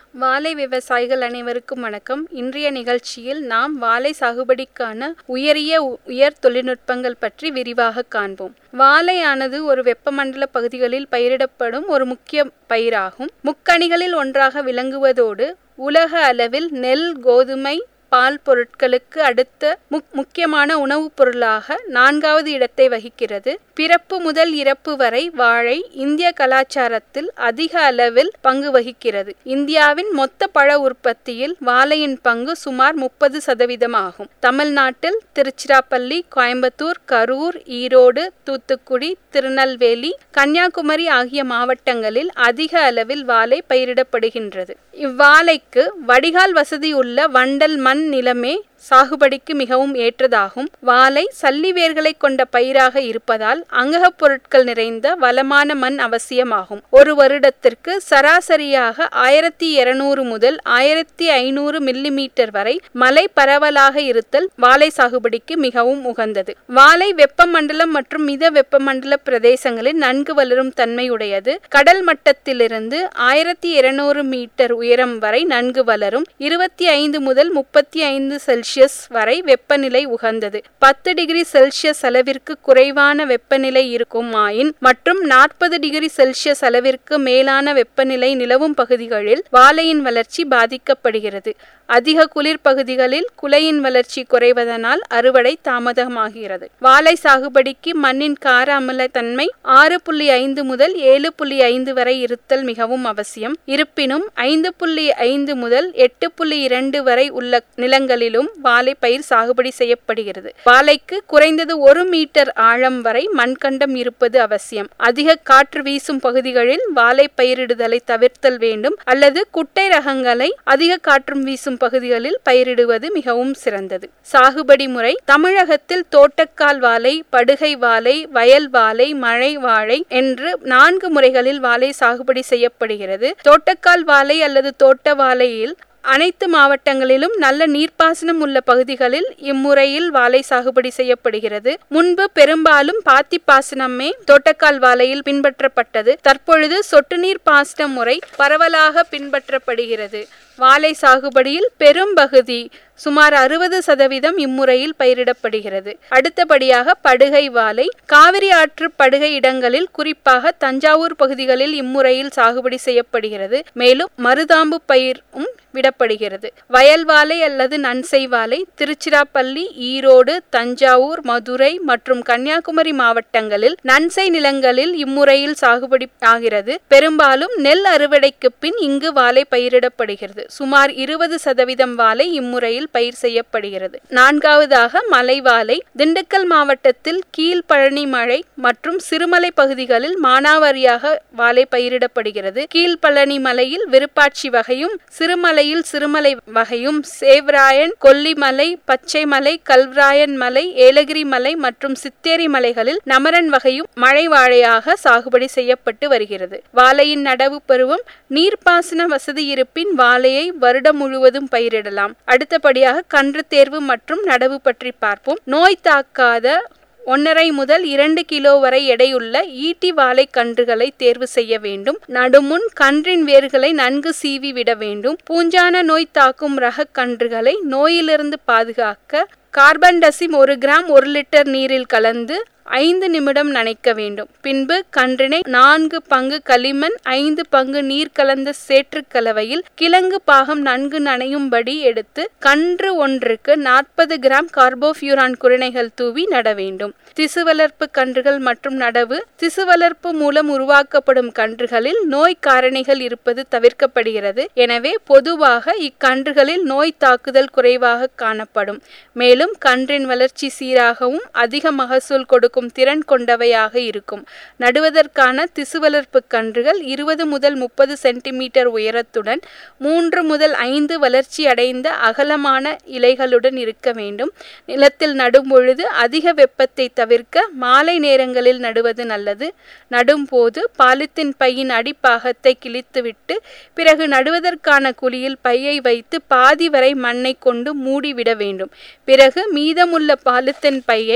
வாழை விவசாயிகள் அனைவருக்கும் வணக்கம் இன்றைய நிகழ்ச்சியில் நாம் வாழை சாகுபடிக்கான உயரிய உ- உயர் தொழில்நுட்பங்கள் பற்றி விரிவாக காண்போம் வாழையானது ஒரு வெப்பமண்டல பகுதிகளில் பயிரிடப்படும் ஒரு முக்கிய பயிராகும் முக்கணிகளில் ஒன்றாக விளங்குவதோடு உலக அளவில் நெல் கோதுமை பால் பொருட்களுக்கு அடுத்த முக் முக்கியமான உணவுப் பொருளாக நான்காவது இடத்தை வகிக்கிறது பிறப்பு முதல் இறப்பு வரை வாழை இந்திய கலாச்சாரத்தில் அதிக அளவில் பங்கு வகிக்கிறது இந்தியாவின் மொத்த பழ உற்பத்தியில் வாழையின் பங்கு சுமார் முப்பது சதவீதமாகும் தமிழ்நாட்டில் திருச்சிராப்பள்ளி கோயம்புத்தூர் கரூர் ஈரோடு தூத்துக்குடி திருநெல்வேலி கன்னியாகுமரி ஆகிய மாவட்டங்களில் அதிக அளவில் வாழை பயிரிடப்படுகின்றது இவ்வாழைக்கு வடிகால் வசதியுள்ள வண்டல் மண் நிலமே சாகுபடிக்கு மிகவும் ஏற்றதாகும் வாழை சல்லி வேர்களை கொண்ட பயிராக இருப்பதால் அங்ககப் பொருட்கள் நிறைந்த வளமான மண் அவசியமாகும் ஒரு வருடத்திற்கு சராசரியாக ஆயிரத்தி இருநூறு முதல் ஆயிரத்தி ஐநூறு மில்லிமீட்டர் வரை மழை பரவலாக இருத்தல் வாழை சாகுபடிக்கு மிகவும் உகந்தது வாழை வெப்பமண்டலம் மற்றும் மித வெப்பமண்டல பிரதேசங்களில் நன்கு வளரும் தன்மையுடையது கடல் மட்டத்திலிருந்து ஆயிரத்தி இருநூறு மீட்டர் உயரம் வரை நன்கு வளரும் இருபத்தி ஐந்து முதல் முப்பத்தி ஐந்து செல்சியஸ் வரை வெப்பநிலை உகந்தது பத்து டிகிரி செல்சியஸ் அளவிற்கு குறைவான வெப்பநிலை இருக்கும் ஆயின் மற்றும் நாற்பது டிகிரி செல்சியஸ் அளவிற்கு மேலான வெப்பநிலை நிலவும் பகுதிகளில் வாழையின் வளர்ச்சி பாதிக்கப்படுகிறது அதிக குளிர் பகுதிகளில் குலையின் வளர்ச்சி குறைவதனால் அறுவடை தாமதமாகிறது வாழை சாகுபடிக்கு மண்ணின் கார அமிலத்தன்மை ஆறு புள்ளி ஐந்து முதல் ஏழு புள்ளி ஐந்து வரை இருத்தல் மிகவும் அவசியம் இருப்பினும் ஐந்து புள்ளி ஐந்து முதல் எட்டு புள்ளி இரண்டு வரை உள்ள நிலங்களிலும் வாழை பயிர் சாகுபடி செய்யப்படுகிறது வாழைக்கு குறைந்தது ஒரு மீட்டர் ஆழம் வரை மண்கண்டம் இருப்பது அவசியம் அதிக காற்று வீசும் பகுதிகளில் வாழை பயிரிடுதலை தவிர்த்தல் வேண்டும் அல்லது குட்டை ரகங்களை அதிக காற்றும் வீசும் பகுதிகளில் பயிரிடுவது மிகவும் சிறந்தது சாகுபடி முறை தமிழகத்தில் தோட்டக்கால் வாழை படுகை வாழை வயல் வாழை மழை வாழை என்று நான்கு முறைகளில் வாழை சாகுபடி செய்யப்படுகிறது தோட்டக்கால் வாழை அல்லது தோட்ட வாழையில் அனைத்து மாவட்டங்களிலும் நல்ல நீர்ப்பாசனம் உள்ள பகுதிகளில் இம்முறையில் வாழை சாகுபடி செய்யப்படுகிறது முன்பு பெரும்பாலும் பாத்தி பாசனமே தோட்டக்கால் வாழையில் பின்பற்றப்பட்டது தற்பொழுது சொட்டு நீர் பாசன முறை பரவலாக பின்பற்றப்படுகிறது வாழை சாகுபடியில் பெரும்பகுதி சுமார் அறுபது சதவீதம் இம்முறையில் பயிரிடப்படுகிறது அடுத்தபடியாக படுகை வாழை காவிரி ஆற்று படுகை இடங்களில் குறிப்பாக தஞ்சாவூர் பகுதிகளில் இம்முறையில் சாகுபடி செய்யப்படுகிறது மேலும் மருதாம்பு பயிரும் விடப்படுகிறது வயல் வாழை அல்லது நன்சை வாழை திருச்சிராப்பள்ளி ஈரோடு தஞ்சாவூர் மதுரை மற்றும் கன்னியாகுமரி மாவட்டங்களில் நன்சை நிலங்களில் இம்முறையில் சாகுபடி ஆகிறது பெரும்பாலும் நெல் அறுவடைக்கு பின் இங்கு வாழை பயிரிடப்படுகிறது சுமார் இருபது சதவீதம் வாழை இம்முறையில் பயிர் செய்யப்படுகிறது நான்காவதாக மலை வாழை திண்டுக்கல் மாவட்டத்தில் கீழ் பழனி மலை மற்றும் சிறுமலை பகுதிகளில் மானாவாரியாக வாழை பயிரிடப்படுகிறது கீழ் பழனி மலையில் விருப்பாட்சி வகையும் சிறுமலையில் சிறுமலை வகையும் சேவராயன் கொல்லிமலை பச்சைமலை கல்வராயன் மலை ஏலகிரி மலை மற்றும் சித்தேரி மலைகளில் நமரன் வகையும் மழை வாழையாக சாகுபடி செய்யப்பட்டு வருகிறது வாழையின் நடவு பருவம் நீர்ப்பாசன வசதி இருப்பின் வாழையை வருடம் முழுவதும் பயிரிடலாம் அடுத்தபடியாக கன்று தேர்வு மற்றும் நடவு பற்றி பார்ப்போம் நோய் தாக்காத ஒன்றரை முதல் இரண்டு கிலோ வரை எடையுள்ள ஈட்டி வாழை கன்றுகளை தேர்வு செய்ய வேண்டும் நடுமுன் கன்றின் வேர்களை நன்கு சீவி விட வேண்டும் பூஞ்சான நோய் தாக்கும் ரக கன்றுகளை நோயிலிருந்து பாதுகாக்க கார்பன் டசிம் ஒரு கிராம் ஒரு லிட்டர் நீரில் கலந்து ஐந்து நிமிடம் நனைக்க வேண்டும் பின்பு கன்றினை நான்கு பங்கு களிமண் ஐந்து பங்கு நீர் கலந்த சேற்று கலவையில் கிழங்கு பாகம் நன்கு நனையும்படி எடுத்து கன்று ஒன்றுக்கு நாற்பது கிராம் கார்போஃபியூரான் குருணைகள் தூவி நட வேண்டும் திசு வளர்ப்பு கன்றுகள் மற்றும் நடவு திசு வளர்ப்பு மூலம் உருவாக்கப்படும் கன்றுகளில் நோய் காரணிகள் இருப்பது தவிர்க்கப்படுகிறது எனவே பொதுவாக இக்கன்றுகளில் நோய் தாக்குதல் குறைவாக காணப்படும் மேலும் கன்றின் வளர்ச்சி சீராகவும் அதிக மகசூல் கொடுக்கும் திறன் கொண்டவையாக இருக்கும் நடுவதற்கான திசு வளர்ப்பு கன்றுகள் இருபது முதல் முப்பது சென்டிமீட்டர் உயரத்துடன் மூன்று முதல் ஐந்து வளர்ச்சி அடைந்த அகலமான இலைகளுடன் இருக்க வேண்டும் நிலத்தில் நடும் பொழுது அதிக வெப்பத்தை தவிர்க்க மாலை நேரங்களில் நடுவது நல்லது நடும்போது பாலித்தீன் பையின் அடிப்பாகத்தை கிழித்துவிட்டு பிறகு நடுவதற்கான குழியில் பையை வைத்து பாதி வரை மண்ணை கொண்டு மூடிவிட வேண்டும் பிறகு மீதமுள்ள பாலித்தீன் பையை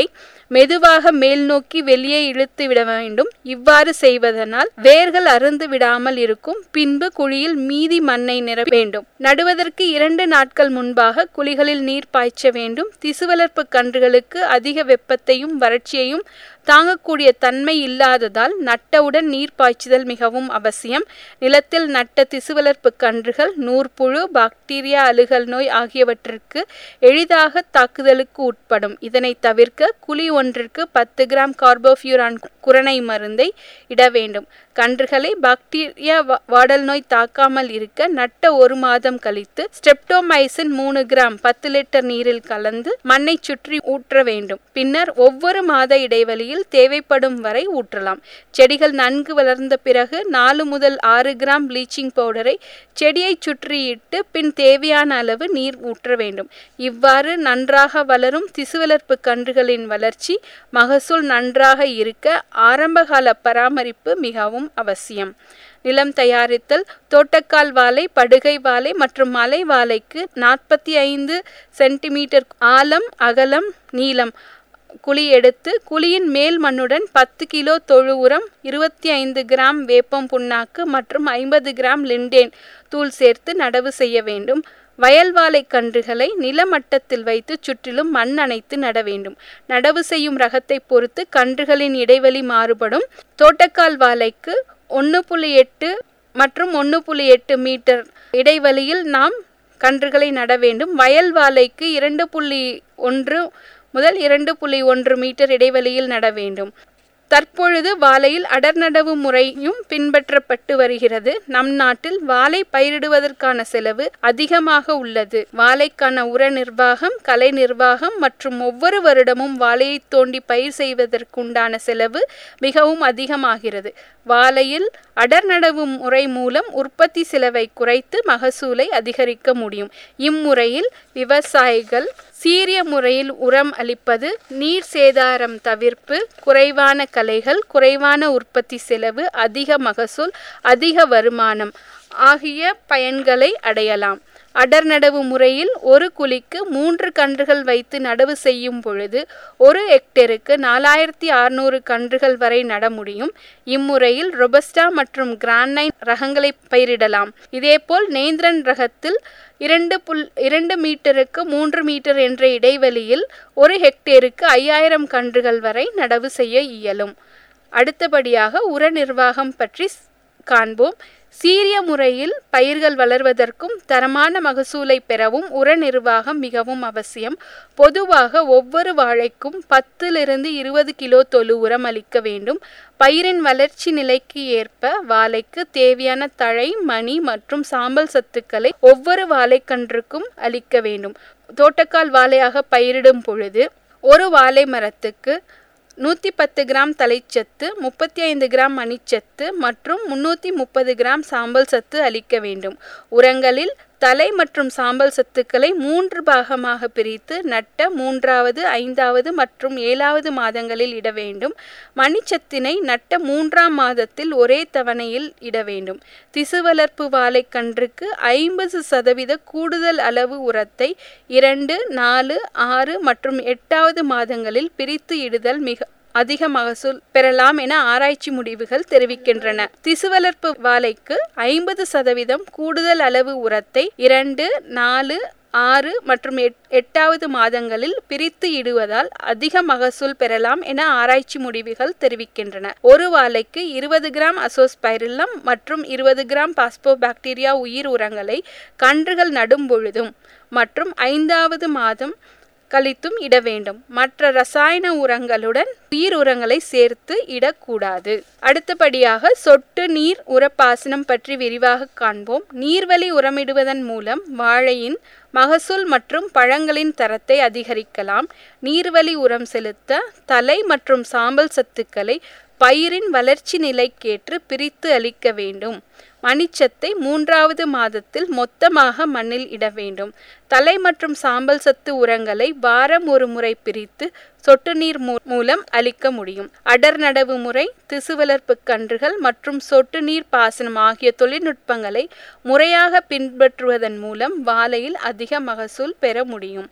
மெதுவாக மேல் நோக்கி வெளியே இழுத்து விட வேண்டும் இவ்வாறு செய்வதனால் வேர்கள் அருந்து விடாமல் இருக்கும் பின்பு குழியில் மீதி மண்ணை நிர வேண்டும் நடுவதற்கு இரண்டு நாட்கள் முன்பாக குழிகளில் நீர் பாய்ச்ச வேண்டும் திசு வளர்ப்பு கன்றுகளுக்கு அதிக வெப்பத்தையும் வறட்சியையும் தாங்கக்கூடிய தன்மை இல்லாததால் நட்டவுடன் நீர் பாய்ச்சுதல் மிகவும் அவசியம் நிலத்தில் நட்ட திசு வளர்ப்பு கன்றுகள் நூற்புழு பாக்டீரியா அழுகல் நோய் ஆகியவற்றிற்கு எளிதாக தாக்குதலுக்கு உட்படும் இதனை தவிர்க்க குழி ஒன்றிற்கு பத்து கிராம் கார்போஃபியூரான் குரணை மருந்தை இட வேண்டும் கன்றுகளை பாக்டீரியா வாடல் நோய் தாக்காமல் இருக்க நட்ட ஒரு மாதம் கழித்து ஸ்டெப்டோமைசின் மூணு கிராம் பத்து லிட்டர் நீரில் கலந்து மண்ணை சுற்றி ஊற்ற வேண்டும் பின்னர் ஒவ்வொரு மாத இடைவெளியில் தேவைப்படும் வரை ஊற்றலாம் செடிகள் நன்கு வளர்ந்த பிறகு நாலு முதல் ஆறு கிராம் ப்ளீச்சிங் பவுடரை செடியை சுற்றி இட்டு பின் தேவையான அளவு நீர் ஊற்ற வேண்டும் இவ்வாறு நன்றாக வளரும் திசு வளர்ப்பு கன்றுகளின் வளர்ச்சி மகசூல் நன்றாக இருக்க ஆரம்பகால பராமரிப்பு மிகவும் அவசியம் நிலம் தயாரித்தல் தோட்டக்கால் வாழை படுகை வாழை மற்றும் மலை வாழைக்கு நாற்பத்தி ஐந்து சென்டிமீட்டர் ஆழம் அகலம் நீளம் குழி எடுத்து குழியின் மேல் மண்ணுடன் பத்து கிலோ தொழு உரம் இருபத்தி ஐந்து கிராம் வேப்பம் புண்ணாக்கு மற்றும் ஐம்பது கிராம் லிண்டேன் தூள் சேர்த்து நடவு செய்ய வேண்டும் வயல் வாழை கன்றுகளை நிலமட்டத்தில் வைத்து சுற்றிலும் மண் அணைத்து நட வேண்டும் நடவு செய்யும் ரகத்தை பொறுத்து கன்றுகளின் இடைவெளி மாறுபடும் தோட்டக்கால் வாழைக்கு ஒன்று புள்ளி எட்டு மற்றும் ஒன்று புள்ளி எட்டு மீட்டர் இடைவெளியில் நாம் கன்றுகளை நட வேண்டும் வயல் வாழைக்கு இரண்டு புள்ளி ஒன்று முதல் இரண்டு புள்ளி ஒன்று மீட்டர் இடைவெளியில் நட வேண்டும் தற்பொழுது வாழையில் அடர்நடவு முறையும் பின்பற்றப்பட்டு வருகிறது நம் நாட்டில் வாழை பயிரிடுவதற்கான செலவு அதிகமாக உள்ளது வாழைக்கான உர நிர்வாகம் கலை நிர்வாகம் மற்றும் ஒவ்வொரு வருடமும் வாழையை தோண்டி பயிர் செய்வதற்குண்டான செலவு மிகவும் அதிகமாகிறது வாழையில் அடர்நடவு முறை மூலம் உற்பத்தி செலவை குறைத்து மகசூலை அதிகரிக்க முடியும் இம்முறையில் விவசாயிகள் சீரிய முறையில் உரம் அளிப்பது நீர் சேதாரம் தவிர்ப்பு குறைவான கலைகள் குறைவான உற்பத்தி செலவு அதிக மகசூல் அதிக வருமானம் ஆகிய பயன்களை அடையலாம் அடர் நடவு முறையில் ஒரு குழிக்கு மூன்று கன்றுகள் வைத்து நடவு செய்யும் பொழுது ஒரு ஹெக்டேருக்கு நாலாயிரத்தி அறுநூறு கன்றுகள் வரை நட முடியும் இம்முறையில் ரொபஸ்டா மற்றும் கிரானைன் ரகங்களை பயிரிடலாம் இதேபோல் நேந்திரன் ரகத்தில் இரண்டு புல் இரண்டு மீட்டருக்கு மூன்று மீட்டர் என்ற இடைவெளியில் ஒரு ஹெக்டேருக்கு ஐயாயிரம் கன்றுகள் வரை நடவு செய்ய இயலும் அடுத்தபடியாக உர நிர்வாகம் பற்றி காண்போம் சீரிய முறையில் பயிர்கள் வளர்வதற்கும் தரமான மகசூலை பெறவும் உர நிர்வாகம் மிகவும் அவசியம் பொதுவாக ஒவ்வொரு வாழைக்கும் பத்திலிருந்து இருபது கிலோ தொழு உரம் அளிக்க வேண்டும் பயிரின் வளர்ச்சி நிலைக்கு ஏற்ப வாழைக்கு தேவையான தழை மணி மற்றும் சாம்பல் சத்துக்களை ஒவ்வொரு வாழைக்கன்றுக்கும் அளிக்க வேண்டும் தோட்டக்கால் வாழையாக பயிரிடும் பொழுது ஒரு வாழை மரத்துக்கு நூற்றி பத்து கிராம் தலைச்சத்து முப்பத்தி ஐந்து கிராம் மணிச்சத்து மற்றும் முன்னூற்றி முப்பது கிராம் சாம்பல் சத்து அளிக்க வேண்டும் உரங்களில் தலை மற்றும் சாம்பல் சத்துக்களை மூன்று பாகமாக பிரித்து நட்ட மூன்றாவது ஐந்தாவது மற்றும் ஏழாவது மாதங்களில் இட வேண்டும் மணிச்சத்தினை நட்ட மூன்றாம் மாதத்தில் ஒரே தவணையில் இட வேண்டும் திசு வளர்ப்பு வாழைக்கன்றுக்கு ஐம்பது சதவீத கூடுதல் அளவு உரத்தை இரண்டு நாலு ஆறு மற்றும் எட்டாவது மாதங்களில் பிரித்து இடுதல் மிக அதிக மகசூல் பெறலாம் என ஆராய்ச்சி முடிவுகள் தெரிவிக்கின்றன திசு வளர்ப்பு வாழைக்கு ஐம்பது சதவீதம் கூடுதல் அளவு உரத்தை இரண்டு நாலு ஆறு மற்றும் எட்டாவது மாதங்களில் பிரித்து இடுவதால் அதிக மகசூல் பெறலாம் என ஆராய்ச்சி முடிவுகள் தெரிவிக்கின்றன ஒரு வாழைக்கு இருபது கிராம் அசோஸ்பைரில்லம் மற்றும் இருபது கிராம் பாஸ்போபாக்டீரியா உயிர் உரங்களை கன்றுகள் நடும் பொழுதும் மற்றும் ஐந்தாவது மாதம் கழித்தும் இட வேண்டும் மற்ற ரசாயன உரங்களுடன் உயிர் உரங்களை சேர்த்து இடக்கூடாது அடுத்தபடியாக சொட்டு நீர் உரப்பாசனம் பற்றி விரிவாக காண்போம் நீர்வழி உரமிடுவதன் மூலம் வாழையின் மகசூல் மற்றும் பழங்களின் தரத்தை அதிகரிக்கலாம் நீர்வழி உரம் செலுத்த தலை மற்றும் சாம்பல் சத்துக்களை பயிரின் வளர்ச்சி நிலைக்கேற்று பிரித்து அளிக்க வேண்டும் மணிச்சத்தை மூன்றாவது மாதத்தில் மொத்தமாக மண்ணில் இட வேண்டும் தலை மற்றும் சாம்பல் சத்து உரங்களை வாரம் ஒரு முறை பிரித்து சொட்டு நீர் மூலம் அளிக்க முடியும் அடர் நடவு முறை திசு வளர்ப்பு கன்றுகள் மற்றும் சொட்டு நீர் பாசனம் ஆகிய தொழில்நுட்பங்களை முறையாக பின்பற்றுவதன் மூலம் வாழையில் அதிக மகசூல் பெற முடியும்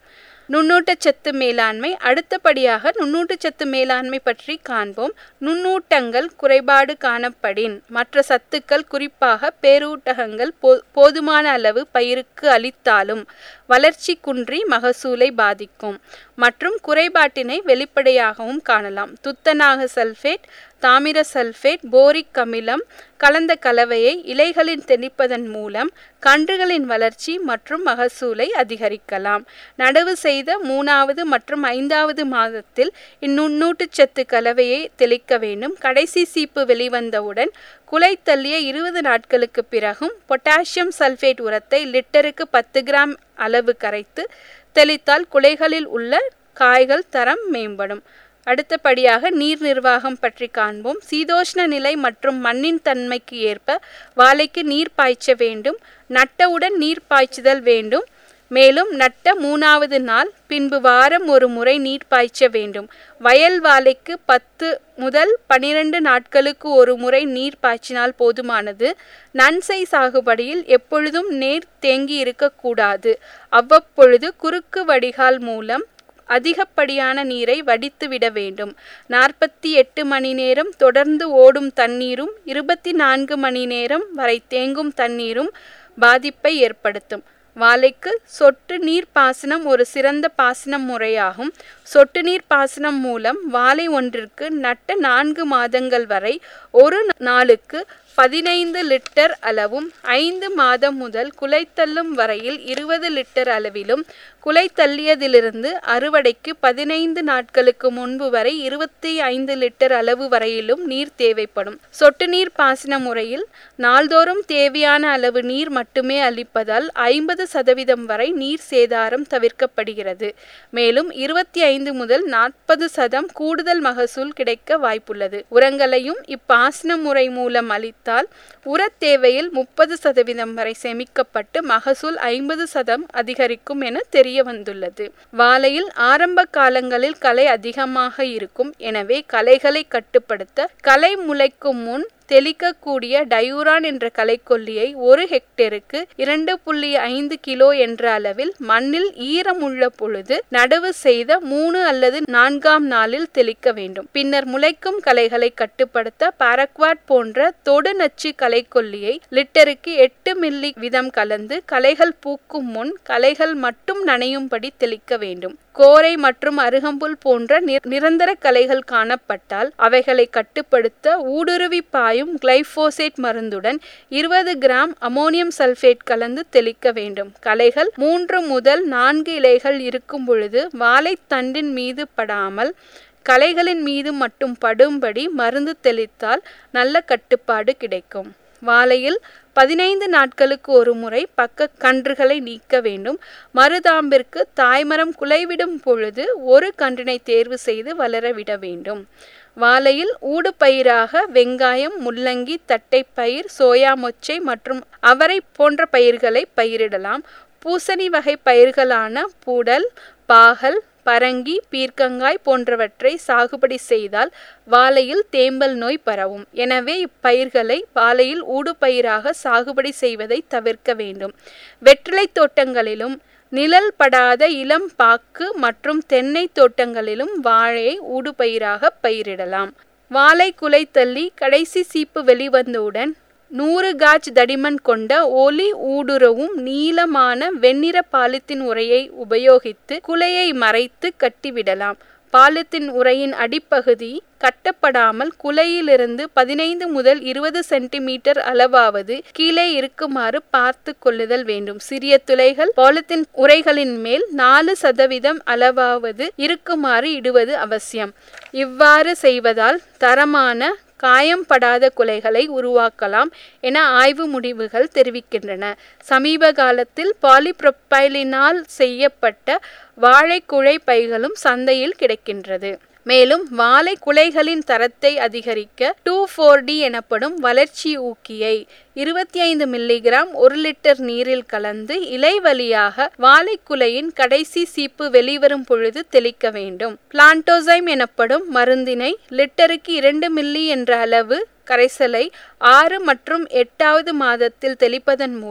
நுண்ணூட்டச்சத்து மேலாண்மை அடுத்தபடியாக நுண்ணூட்டச்சத்து மேலாண்மை பற்றி காண்போம் நுண்ணூட்டங்கள் குறைபாடு காணப்படின் மற்ற சத்துக்கள் குறிப்பாக பேரூட்டகங்கள் போதுமான அளவு பயிருக்கு அளித்தாலும் வளர்ச்சி குன்றி மகசூலை பாதிக்கும் மற்றும் குறைபாட்டினை வெளிப்படையாகவும் காணலாம் துத்தநாக சல்ஃபேட் தாமிர சல்ஃபேட் போரிக் அமிலம் கலந்த கலவையை இலைகளில் தெளிப்பதன் மூலம் கன்றுகளின் வளர்ச்சி மற்றும் மகசூலை அதிகரிக்கலாம் நடவு செய்த மூணாவது மற்றும் ஐந்தாவது மாதத்தில் இந்நுண்ணூட்டச்சத்து கலவையை தெளிக்க வேண்டும் கடைசி சீப்பு வெளிவந்தவுடன் குலை தள்ளிய இருபது நாட்களுக்கு பிறகும் பொட்டாசியம் சல்ஃபேட் உரத்தை லிட்டருக்கு பத்து கிராம் அளவு கரைத்து தெளித்தால் குலைகளில் உள்ள காய்கள் தரம் மேம்படும் அடுத்தபடியாக நீர் நிர்வாகம் பற்றி காண்போம் சீதோஷ்ண நிலை மற்றும் மண்ணின் தன்மைக்கு ஏற்ப வாழைக்கு நீர் பாய்ச்ச வேண்டும் நட்டவுடன் நீர் பாய்ச்சுதல் வேண்டும் மேலும் நட்ட மூணாவது நாள் பின்பு வாரம் ஒரு முறை நீர் பாய்ச்ச வேண்டும் வயல் வாழைக்கு பத்து முதல் பனிரெண்டு நாட்களுக்கு ஒரு முறை நீர் பாய்ச்சினால் போதுமானது நன்சை சாகுபடியில் எப்பொழுதும் நீர் தேங்கி இருக்கக்கூடாது அவ்வப்பொழுது குறுக்கு வடிகால் மூலம் அதிகப்படியான நீரை வடித்து விட வேண்டும் நாற்பத்தி எட்டு மணி நேரம் தொடர்ந்து ஓடும் தண்ணீரும் இருபத்தி நான்கு மணி நேரம் வரை தேங்கும் தண்ணீரும் பாதிப்பை ஏற்படுத்தும் வாழைக்கு சொட்டு நீர் பாசனம் ஒரு சிறந்த பாசன முறையாகும் சொட்டு நீர் பாசனம் மூலம் வாழை ஒன்றிற்கு நட்ட நான்கு மாதங்கள் வரை ஒரு நாளுக்கு பதினைந்து லிட்டர் அளவும் ஐந்து மாதம் முதல் குலைத்தள்ளும் வரையில் இருபது லிட்டர் அளவிலும் குலை தள்ளியதிலிருந்து அறுவடைக்கு பதினைந்து நாட்களுக்கு முன்பு வரை இருபத்தி ஐந்து லிட்டர் அளவு வரையிலும் நீர் தேவைப்படும் சொட்டு நீர் பாசன முறையில் நாள்தோறும் தேவையான அளவு நீர் மட்டுமே அளிப்பதால் ஐம்பது சதவீதம் வரை நீர் சேதாரம் தவிர்க்கப்படுகிறது மேலும் இருபத்தி ஐந்து முதல் நாற்பது சதம் கூடுதல் மகசூல் கிடைக்க வாய்ப்புள்ளது உரங்களையும் இப்பாசன முறை மூலம் அளித்தால் உரத் தேவையில் முப்பது சதவீதம் வரை சேமிக்கப்பட்டு மகசூல் ஐம்பது சதம் அதிகரிக்கும் என தெரிய வந்துள்ளது வாழையில் ஆரம்ப காலங்களில் களை அதிகமாக இருக்கும் எனவே களைகளை கட்டுப்படுத்த களை முளைக்கும் முன் தெளிக்கக்கூடிய டயூரான் என்ற களைக்கொல்லியை ஒரு ஹெக்டேருக்கு இரண்டு புள்ளி ஐந்து கிலோ என்ற அளவில் மண்ணில் ஈரம் உள்ள பொழுது நடவு செய்த மூணு அல்லது நான்காம் நாளில் தெளிக்க வேண்டும் பின்னர் முளைக்கும் களைகளை கட்டுப்படுத்த பாரக்வாட் போன்ற தொடு நச்சு களைக்கொல்லியை லிட்டருக்கு எட்டு மில்லி வீதம் கலந்து களைகள் பூக்கும் முன் களைகள் மட்டும் நனையும்படி தெளிக்க வேண்டும் கோரை மற்றும் அருகம்புல் போன்ற நிரந்தர களைகள் காணப்பட்டால் அவைகளை கட்டுப்படுத்த ஊடுருவி பாயும் கிளைபோசேட் மருந்துடன் இருபது கிராம் அமோனியம் சல்பேட் கலந்து தெளிக்க வேண்டும் களைகள் மூன்று முதல் நான்கு இலைகள் இருக்கும் பொழுது வாழைத்தண்டின் மீது படாமல் களைகளின் மீது மட்டும் படும்படி மருந்து தெளித்தால் நல்ல கட்டுப்பாடு கிடைக்கும் வாழையில் பதினைந்து நாட்களுக்கு ஒரு முறை பக்க கன்றுகளை நீக்க வேண்டும் மருதாம்பிற்கு தாய்மரம் குலைவிடும் பொழுது ஒரு கன்றினை தேர்வு செய்து வளர விட வேண்டும் வாழையில் ஊடுபயிராக வெங்காயம் முள்ளங்கி தட்டைப்பயிர் சோயா மொச்சை மற்றும் அவரை போன்ற பயிர்களை பயிரிடலாம் பூசணி வகை பயிர்களான பூடல் பாகல் பரங்கி பீர்க்கங்காய் போன்றவற்றை சாகுபடி செய்தால் வாழையில் தேம்பல் நோய் பரவும் எனவே இப்பயிர்களை வாழையில் ஊடுபயிராக சாகுபடி செய்வதை தவிர்க்க வேண்டும் வெற்றிலை தோட்டங்களிலும் நிழல் படாத இளம் பாக்கு மற்றும் தென்னை தோட்டங்களிலும் வாழையை ஊடுபயிராக பயிரிடலாம் வாழை குலை தள்ளி கடைசி சீப்பு வெளிவந்தவுடன் நூறு காஜ் தடிமன் கொண்ட ஒலி ஊடுருவும் நீளமான வெண்ணிற பாலித்தின் உரையை உபயோகித்து குலையை மறைத்து கட்டிவிடலாம் பாலித்தின் உரையின் அடிப்பகுதி கட்டப்படாமல் குலையிலிருந்து பதினைந்து முதல் இருபது சென்டிமீட்டர் அளவாவது கீழே இருக்குமாறு பார்த்து கொள்ளுதல் வேண்டும் சிறிய துளைகள் பாலித்தின் உரைகளின் மேல் நாலு சதவீதம் அளவாவது இருக்குமாறு இடுவது அவசியம் இவ்வாறு செய்வதால் தரமான காயம்படாத குலைகளை உருவாக்கலாம் என ஆய்வு முடிவுகள் தெரிவிக்கின்றன சமீப காலத்தில் பாலிப்ரொப்பைலினால் செய்யப்பட்ட வாழைக்குழை பைகளும் சந்தையில் கிடைக்கின்றது மேலும் வாழை குலைகளின் தரத்தை அதிகரிக்க டூ ஃபோர் டி எனப்படும் வளர்ச்சி ஊக்கியை இருபத்தி ஐந்து மில்லிகிராம் ஒரு லிட்டர் நீரில் கலந்து இலை வழியாக வாழைக்குலையின் கடைசி சீப்பு வெளிவரும் பொழுது தெளிக்க வேண்டும் பிளான்டோசைம் எனப்படும் மருந்தினை லிட்டருக்கு இரண்டு மில்லி என்ற அளவு கரைசலை ஆறு மற்றும் எட்டாவது மாதத்தில் தெளிப்பதன் மூலம்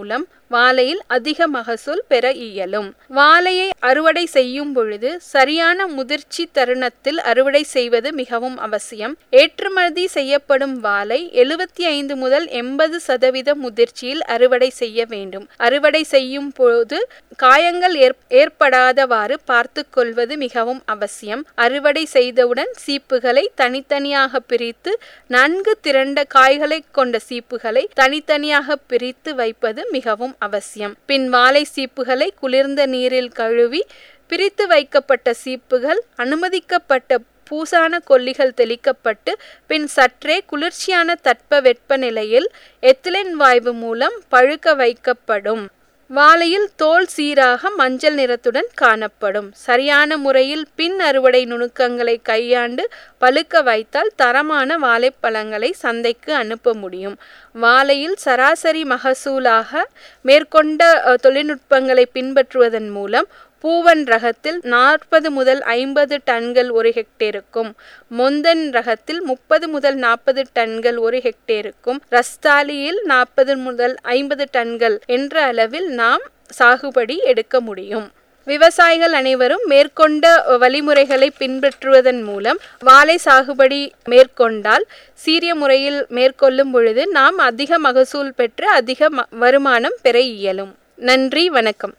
வாழையில் அதிக மகசூல் பெற இயலும் வாழையை அறுவடை செய்யும் பொழுது சரியான முதிர்ச்சி தருணத்தில் அறுவடை செய்வது மிகவும் அவசியம் ஏற்றுமதி செய்யப்படும் வாழை எழுபத்தி ஐந்து முதல் எண்பது சதவீத முதிர்ச்சியில் அறுவடை செய்ய வேண்டும் அறுவடை செய்யும் போது காயங்கள் ஏற்படாதவாறு பார்த்து கொள்வது மிகவும் அவசியம் அறுவடை செய்தவுடன் சீப்புகளை தனித்தனியாக பிரித்து நன்கு திரண்ட காய்களை கொண்ட சீப்புகளை தனித்தனியாக பிரித்து வைப்பது மிகவும் அவசியம் பின் வாழை சீப்புகளை குளிர்ந்த நீரில் கழுவி பிரித்து வைக்கப்பட்ட சீப்புகள் அனுமதிக்கப்பட்ட பூசான கொல்லிகள் தெளிக்கப்பட்டு பின் சற்றே குளிர்ச்சியான தட்ப வெப்பநிலையில் எத்திலின் வாயு மூலம் பழுக்க வைக்கப்படும் வாழையில் தோல் சீராக மஞ்சள் நிறத்துடன் காணப்படும் சரியான முறையில் பின் அறுவடை நுணுக்கங்களை கையாண்டு பழுக்க வைத்தால் தரமான வாழைப்பழங்களை சந்தைக்கு அனுப்ப முடியும் வாழையில் சராசரி மகசூலாக மேற்கொண்ட தொழில்நுட்பங்களை பின்பற்றுவதன் மூலம் பூவன் ரகத்தில் நாற்பது முதல் ஐம்பது டன்கள் ஒரு ஹெக்டேருக்கும் மொந்தன் ரகத்தில் முப்பது முதல் நாற்பது டன்கள் ஒரு ஹெக்டேருக்கும் ரஸ்தாலியில் நாற்பது முதல் ஐம்பது டன்கள் என்ற அளவில் நாம் சாகுபடி எடுக்க முடியும் விவசாயிகள் அனைவரும் மேற்கொண்ட வழிமுறைகளை பின்பற்றுவதன் மூலம் வாழை சாகுபடி மேற்கொண்டால் சீரிய முறையில் மேற்கொள்ளும் பொழுது நாம் அதிக மகசூல் பெற்று அதிக வருமானம் பெற இயலும் நன்றி வணக்கம்